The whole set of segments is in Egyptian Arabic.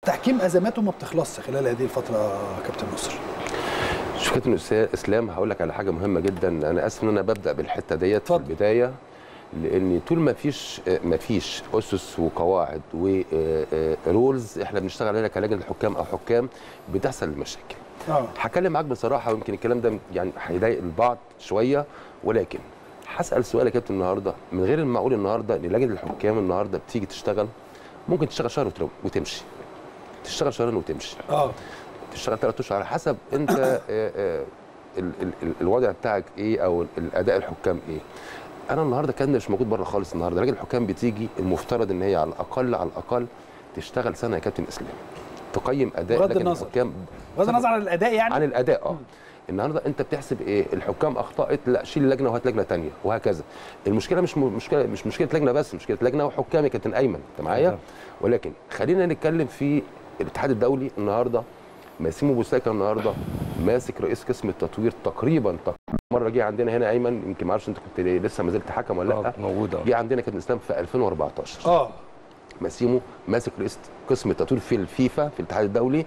التحكيم ازماته ما بتخلصش خلال هذه الفتره كابتن نصر شوف كابتن اسلام هقول لك على حاجه مهمه جدا انا اسف ان انا ببدا بالحته ديت في اتفضل. البدايه لان طول ما فيش ما فيش اسس وقواعد ورولز احنا بنشتغل عليها كلجنه حكام او حكام بتحصل المشاكل اه هتكلم معاك بصراحه ويمكن الكلام ده يعني هيضايق البعض شويه ولكن هسال سؤال يا كابتن النهارده من غير المعقول النهارده ان لجنه الحكام النهارده بتيجي تشتغل ممكن تشتغل شهر وتر- وتمشي تشتغل شهرين وتمشي اه تشتغل ثلاث اشهر على حسب انت آه، آه، ال- ال- ال- الوضع بتاعك ايه او الاداء الحكام ايه انا النهارده كان مش موجود بره خالص النهارده لجنه الحكام بتيجي المفترض ان هي على الاقل على الاقل تشتغل سنه يا كابتن اسلام تقيم اداء بغض لجنه النظر. الحكام بغض النظر عن الاداء يعني عن الاداء اه النهارده انت بتحسب ايه الحكام اخطات لا شيل لجنه وهات لجنه ثانيه وهكذا المشكله مش م- مشكله مش مشكله لجنه بس مشكله لجنه وحكام يا كابتن ايمن انت معايا بالظبط. ولكن خلينا نتكلم في الاتحاد الدولي النهارده ماسيمو بوساكا النهارده ماسك رئيس قسم التطوير تقريبا تقريباً مره جه عندنا هنا ايمن يمكن ما اعرفش انت كنت لسه ما زلت حكم ولا لا موجوده جه عندنا كابتن اسلام في 2014 اه ماسيمو ماسك رئيس قسم التطوير في الفيفا في الاتحاد الدولي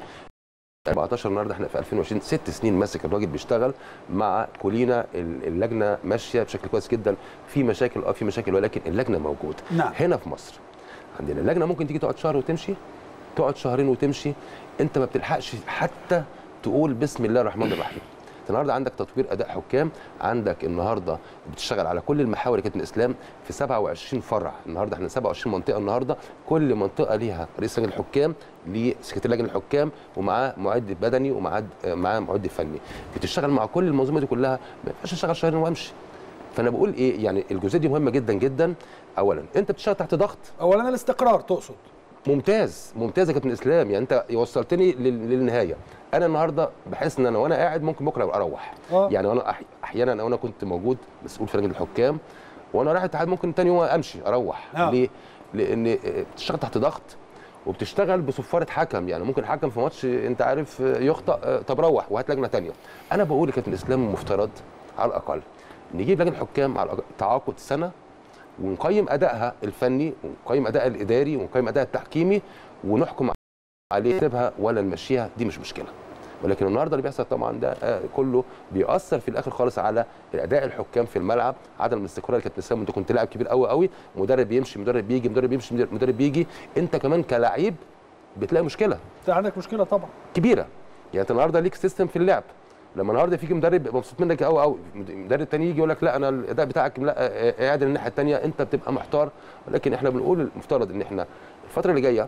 14 النهارده احنا في 2020 ست سنين ماسك الراجل بيشتغل مع كلنا ال- اللجنه ماشيه بشكل كويس جدا في مشاكل اه في مشاكل ولكن اللجنه موجوده نعم. هنا في مصر عندنا اللجنه ممكن تيجي تقعد شهر وتمشي تقعد شهرين وتمشي انت ما بتلحقش حتى تقول بسم الله الرحمن الرحيم أنت النهارده عندك تطوير اداء حكام عندك النهارده بتشتغل على كل المحاور يا كابتن اسلام في 27 فرع النهارده احنا 27 منطقه النهارده كل منطقه ليها رئيس لجنه الحكام ليه سكرتير لجنه الحكام ومعاه معد بدني ومعاه معاه معد فني بتشتغل مع كل المنظومه دي كلها ما ينفعش اشتغل شهرين وامشي فانا بقول ايه يعني الجزئيه دي مهمه جدا جدا اولا انت بتشتغل تحت ضغط اولا الاستقرار تقصد ممتاز ممتاز يا كابتن اسلام يعني انت وصلتني لل- للنهايه انا النهارده بحس ان انا وانا قاعد ممكن بكره اروح آه. يعني وانا أح- احيانا انا كنت موجود مسؤول في لجنه الحكام وانا رايح الاتحاد ممكن تاني يوم امشي اروح آه. ليه لان آه، بتشتغل تحت ضغط وبتشتغل بصفاره حكم يعني ممكن حكم في ماتش انت عارف آه، يخطا آه، طب روح وهات لجنه تانية انا بقول يا كابتن اسلام المفترض على الاقل نجيب لجنه الحكام على الأقل تعاقد سنه ونقيم ادائها الفني ونقيم ادائها الاداري ونقيم ادائها التحكيمي ونحكم عليه نسيبها ولا نمشيها دي مش مشكله ولكن النهارده اللي بيحصل طبعا ده آه، كله بيأثر في الاخر خالص على اداء الحكام في الملعب عدم الاستقرار اللي كابتن اسلام انت كنت لاعب كبير قوي قوي مدرب بيمشي مدرب بيجي مدرب بيمشي مدرب بيجي انت كمان كلاعب بتلاقي مشكله انت عندك مشكله طبعا كبيره يعني انت النهارده ليك سيستم في اللعب لما النهارده فيك مدرب يبقى مبسوط منك قوي قوي مدرب تاني يجي يقول لك لا انا الاداء بتاعك لا آه، قاعد الناحيه الثانيه انت بتبقى محتار ولكن احنا بنقول المفترض ان احنا الفتره اللي جايه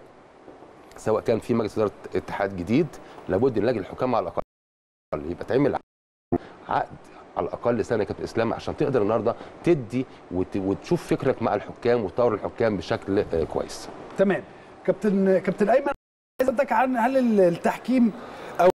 سواء كان في مجلس اداره اتحاد جديد لابد ان لجنه الحكام على الاقل يبقى تعمل عقد على الاقل سنه يا كابتن اسلام عشان تقدر النهارده تدي وت- وتشوف فكرك مع الحكام وتطور الحكام بشكل آه، كويس تمام كابتن كابتن ايمن عايز اسالك عن هل التحكيم